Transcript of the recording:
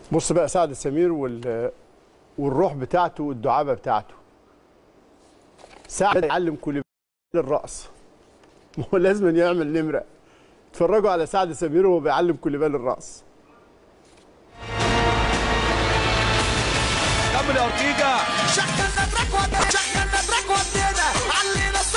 بص بقى سعد سمير وال والروح بتاعته والدعابه بتاعته سعد يعلم كل الرأس ما هو لازم يعمل نمره اتفرجوا على سعد سمير وهو بيعلم كل بال الرأس كمل يا اورتيجا شغلنا تراك ودينا شغلنا تراك ودينا علينا